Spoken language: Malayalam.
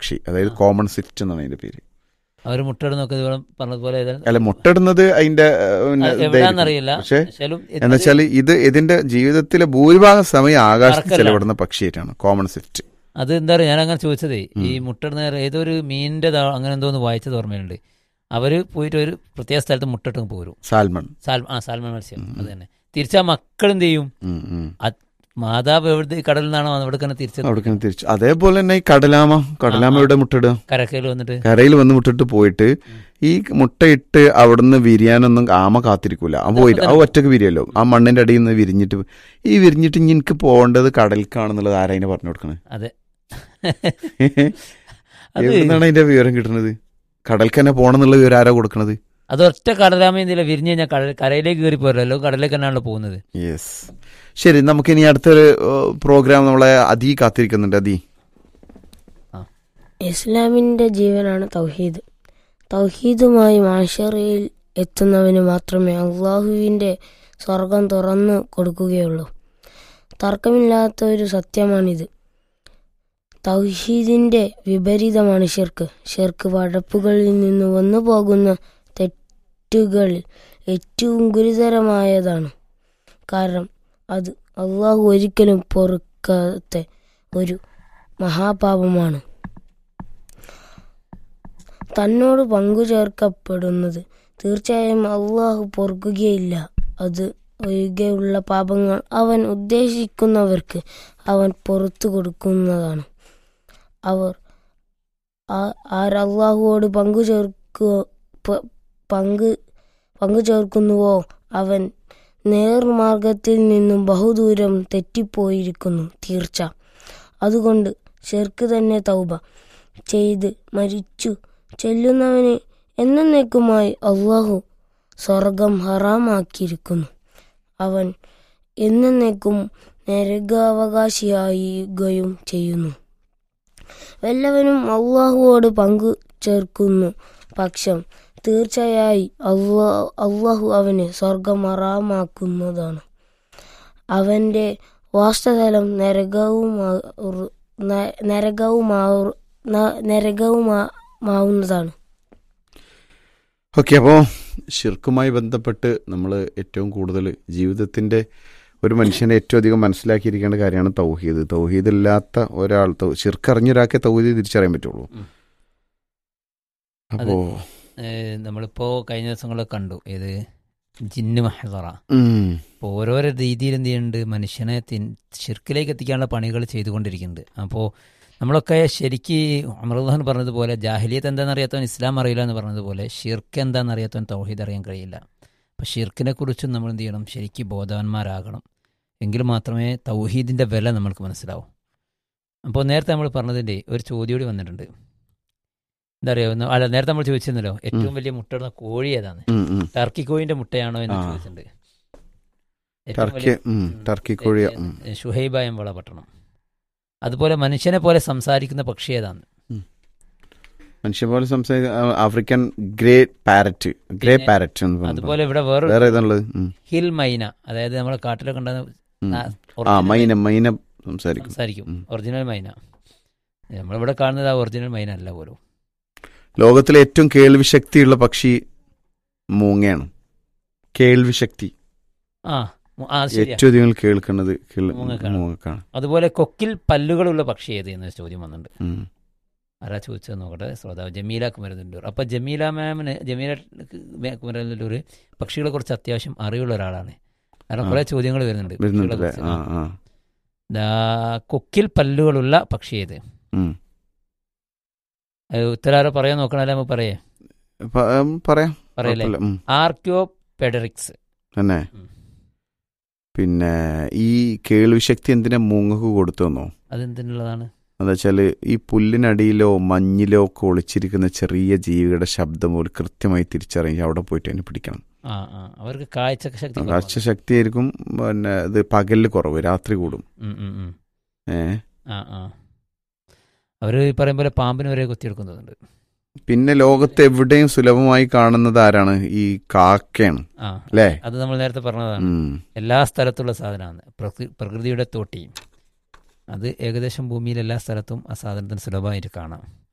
പക്ഷി അതായത് കോമൺ സിറ്റ് എന്നാണ് അതിന്റെ പേര് അവർ മുട്ടയിടുന്നൊക്കെ ഇതുപോലെ പറഞ്ഞതുപോലെ ഏതാ- അല്ല മുട്ടയിടുന്നത് അതിന്റെ ഏഹ്, പിന്നെ അത് ഇതായിരിക്കും. എവിടാന്നറിയില്ല പക്ഷേ പക്ഷേലും ഇത് എന്ന് വെച്ചാൽ ഇത് ഇതിന്റെ ജീവിതത്തിലെ ഭൂരിഭാഗം സമയം ആകാശത്ത് പറക്കലാണ്. ചെലവിടുന്ന പക്ഷിയായിട്ടാണ് കോമൺ സിറ്റ് അത് എന്താ പറയുക ഞാൻ അങ്ങനെ ചോദിച്ചതേ ഈ മുട്ടയിടുന്ന ഏതൊരു മീനിന്റെ ദാ- അങ്ങനെ എന്തോന്ന് വായിച്ചത് ഓർമ്മയുണ്ട് അവര് പോയിട്ട് ഒരു പ്രത്യേക സ്ഥലത്ത് മുട്ടിട്ടും പോരും സാൽമൺ സാൽ ആ സാൽമൺ മത്സ്യം അത് തന്നെ തിരിച്ചാ മക്കൾ എന്ത് ചെയ്യും ഉം, ഉം. അത് മാതാവ് എവിടെ കടലിൽ നിന്നാണോ അവിടെ തന്നെ തിരിച്ച് അവിടേക്കാണ് തിരിച്ചു അതേപോലെ തന്നെ ഈ കടലാമ കടലാമ ഇവിടെ മുട്ടയിടുക കരക്കയിൽ വന്നിട്ട് കരയിൽ വന്ന് മുട്ടിട്ട് പോയിട്ട് ഈ മുട്ടയിട്ട് അവിടുന്ന് വിരിയാനൊന്നും ആമ കാത്തിരിക്കൂല ആ പോയില്ല ആ ഒറ്റക്ക് വിരിയല്ലോ ആ മണ്ണിന്റെ അടിയിൽ നിന്ന് വിരിഞ്ഞിട്ട് ഈ വിരിഞ്ഞിട്ട് ഇനി എനിക്ക് പോകേണ്ടത് കടൽക്കാണെന്നുള്ളത് ആരായിനെ പറഞ്ഞു കൊടുക്കണേ അതെ അത് എവിടുന്നാണ് അതിന്റെ വിവരം കിട്ടുന്നത് കടൽക്ക് തന്നെ പോകണമെന്നുള്ള വിവരം ആരാ കൊടുക്കണത് അത് ഒറ്റ കടലാമയെന്നില്ല വിരിഞ്ഞ് കഴിഞ്ഞാൽ കടൽ കരയിലേക്ക് കയറി പോരല്ലോ കടലിലേക്ക് തന്നെയാണല്ലോ പോകുന്നത് യെസ് ശരി നമുക്കിനി അടുത്തൊരു പ്രോഗ്രാം നമ്മളെ അതി കാത്തിരിക്കുന്നുണ്ട് അതി ഇസ്ലാമിന്റെ ജീവനാണ് തൗഹീദ് തൗഹീദുമായി മാഷറയിൽ എത്തുന്നവന് മാത്രമേ അള്ളാഹുവിന്റെ സ്വർഗം തുറന്നു കൊടുക്കുകയുള്ളൂ തർക്കമില്ലാത്ത ഒരു സത്യമാണിത് തൗഹീദിന്റെ വിപരീതമാണ് ഷിർക്ക് ഷിർക്ക് വടപ്പുകളിൽ നിന്ന് വന്നു പോകുന്ന തെറ്റുകളിൽ ഏറ്റവും ഗുരുതരമായതാണ് കാരണം അത് അള്ളാഹു ഒരിക്കലും പൊറുക്കാത്ത ഒരു മഹാപാപമാണ് തന്നോട് പങ്കുചേർക്കപ്പെടുന്നത് തീർച്ചയായും അള്ളാഹു പൊറുക്കുകയില്ല അത് ഒഴികെയുള്ള പാപങ്ങൾ അവൻ ഉദ്ദേശിക്കുന്നവർക്ക് അവൻ പുറത്തു കൊടുക്കുന്നതാണ് അവർ ആ- ആരല്ലാഹുവോട് പങ്കു ചേർക്കുക പ- പങ്ക് പങ്കു ചേർക്കുന്നുവോ അവൻ നേർമാർഗത്തിൽ നിന്നും ബഹുദൂരം തെറ്റിപ്പോയിരിക്കുന്നു തീർച്ച അതുകൊണ്ട് ഷെർക്ക് തന്നെ തൗബ ചെയ്ത് മരിച്ചു ചെല്ലുന്നവന് എന്നേക്കുമായി അള്ളാഹു സ്വർഗം ഹറാമാക്കിയിരിക്കുന്നു അവൻ എന്നേക്കും നരകാവകാശിയാവുകയും ചെയ്യുന്നു വല്ലവനും അള്ളാഹുവോട് പങ്കു ചേർക്കുന്നു പക്ഷം തീർച്ചയായി അള്ളാ അള്ളാഹു അവന് സ്വർഗം ഹറാമാക്കുന്നതാണ് അവന്റെ വാസസ്ഥലം നരകവുമാ ന- നരകവുമാ ന- നരകവുമാവുന്നതാണ് ഓക്കെ അപ്പോൾ ഷിർക്കുമായി ബന്ധപ്പെട്ട് നമ്മൾ ഏറ്റവും കൂടുതൽ ജീവിതത്തിൻ്റെ ഒരു മനുഷ്യനെ ഏറ്റവും അധികം മനസ്സിലാക്കിയിരിക്കേണ്ട കാര്യമാണ് തൗഹീദ് തൗഹീദ് ഇല്ലാത്ത ഒരാൾ തൗ- ഷിർക്ക് അറിഞ്ഞൊരാൾക്കേ തൗഹീദ് തിരിച്ചറിയാൻ പറ്റുള്ളൂ ഉം. അപ്പോൾ ഏഹ് നമ്മളിപ്പോ കഴിഞ്ഞ ദിവസങ്ങളൊക്കെ കണ്ടു ഏത് ജിന്ന് മഹസറ ഉം, അപ്പോൾ ഓരോരോ രീതിയിൽ എന്ത് ചെയ്യുന്നുണ്ട് മനുഷ്യനെ തിൻ ഷിർക്കിലേക്ക് എത്തിക്കാനുള്ള പണികൾ ചെയ്തുകൊണ്ടിരിക്കുന്നുണ്ട് അപ്പോൾ നമ്മളൊക്കെ ശരിക്ക് അമറുദ്ദാൻ പറഞ്ഞതുപോലെ ജാഹിലിയത്ത് എന്താണെന്ന് അറിയാത്തവൻ ഇസ്ലാം അറിയില്ല എന്ന് പറഞ്ഞതുപോലെ ഷിർക്ക് എന്താണെന്ന് അറിയാത്തവൻ തൗഹീദ് അറിയാൻ കഴിയില്ല അപ്പോൾ ഷിർക്കിനെ കുറിച്ചും നമ്മൾ എന്ത് ചെയ്യണം ശരിക്ക് ബോധവാന്മാരാകണം എങ്കിൽ മാത്രമേ തൗഹീദിൻ്റെ വില നമ്മൾക്ക് മനസ്സിലാവൂ അപ്പോൾ നേരത്തെ നമ്മൾ പറഞ്ഞതിൻ്റെ ഒരു ചോദ്യം കൂടി വന്നിട്ടുണ്ട് എന്താ പറയുക അല്ല നേരത്തെ നമ്മൾ ചോദിച്ചിരുന്നല്ലോ ഏറ്റവും വലിയ മുട്ടയിടുന്ന കോഴി ഏതാണ് ഉം, ഉം. ടർക്കി കോഴിന്റെ മുട്ടയാണോ എന്ന് ആ. ചോദിച്ചിട്ടുണ്ട് ഏറ്റവും ടർക്കി വലിയ ഉം, ടർക്കി കോഴിയ ഉം. ഷുഹൈബ എംവള പട്ടണം അതുപോലെ മനുഷ്യനെ പോലെ സംസാരിക്കുന്ന പക്ഷി ഏതാണ് മനുഷ്യ പോലെ സംസാരിക്കുന്ന ആഫ്രിക്കൻ ഗ്രേ പാരറ്റ് ഗ്രേ പിന്നെ പാരറ്റ് എന്ന് പറഞ്ഞിട്ടുണ്ട്. അതുപോലെ ഇവിടെ വേറെ വേറെ ഏതാണുള്ളത് ഉം, ഹിൽ മൈന അതായത് നമ്മളെ കാട്ടിലൊക്കെ ഉണ്ടാകുന്ന ഉം. ആ, ആ original മൈന മൈന സംസാരിക്കും സംസാരിക്കും ഉം. ഒറിജിനൽ മൈന നമ്മളിവിടെ കാണുന്നത് ആ ഒറിജിനൽ മൈന അല്ല പോലും ലോകത്തിലെ ഏറ്റവും കേൾവി ശക്തിയുള്ള പക്ഷി മൂങ്ങയാണ് കേൾവി ശക്തി ആ മു- ആ ശരിയാ ഏറ്റവും അധികം കേൾക്കുന്നത് കേൾ- മൂങ്ങക്കാണ്. മൂങ്ങക്കാണ് അതുപോലെ കൊക്കിൽ പല്ലുകളുള്ള പക്ഷി ഏത് എന്ന ചോദ്യം വന്നിട്ടുണ്ട് ഉം. ആരാ ചോദിച്ചത് നോക്കട്ടെ ശ്രോതാവ് ജമീല കുമരനെല്ലൂർ അപ്പൊ ജമീല മാമിന് ജമീല കുമരനെല്ലൂർ പക്ഷികളെ കുറിച്ച് അത്യാവശ്യം അറിവുള്ള ഒരാളാണ് കാരണം ആ. കുറെ ചോദ്യങ്ങൾ വരുന്നുണ്ട് വരുന്നുണ്ടല്ലേ പക്ഷികളെ ആ കുറിച്ച്. ആ ദാ, കൊക്കിൽ പല്ലുകളുള്ള പക്ഷി ഏത് ഉം. അത് ഉത്തരാരോ പറയാൻ നോക്കണല്ലേ നമുക്ക് പറയേ പ- ഉം, പറയാം പറയല്ലേ കുഴപ്പമില്ല. ഉം. ആർക്കിയോ പെഡറിക്സ് തന്നെ ഉം. പിന്നെ ഈ കേൾവി ശക്തി എന്തിനാ മൂങ്ങക്ക് കൊടുത്തു തന്നോ അതെന്തിനുള്ളതാണ് എന്താ വെച്ചാല് ഈ പുല്ലിനടിയിലോ മഞ്ഞിലോ ഒക്കെ ഒളിച്ചിരിക്കുന്ന ചെറിയ ജീവിയുടെ ശബ്ദം പോലും കൃത്യമായി തിരിച്ചറിഞ്ഞ് അവിടെ പോയിട്ട് അതിനെ പിടിക്കണം ആ ആ അവർക്ക് കാഴ്ച ശക്തി കാഴ്ച ശക്തിയായിരിക്കും പിന്നെ ഇത് പകലിൽ കുറവ് രാത്രി കൂടും ഉം, ഉം, ഉം. ഏ ആ ആ അവര് ഈ പറയും പോലെ പാമ്പിന് വരെ കുത്തിയെടുക്കുന്നുണ്ട് പിന്നെ ലോകത്ത് എവിടെയും സുലഭമായി കാണുന്നത് ആരാണ് ഈ കാക്കയാണ് ആ അല്ലേ അത് നമ്മൾ നേരത്തെ പറഞ്ഞതാണ് ഉം. എല്ലാ സ്ഥലത്തുള്ള സാധനമാണ് പ്രകൃ- പ്രകൃതിയുടെ തോട്ടി അത് ഏകദേശം ഭൂമിയിൽ എല്ലാ സ്ഥലത്തും ആ സാധനത്തിന് സുലഭമായിട്ട് കാണാം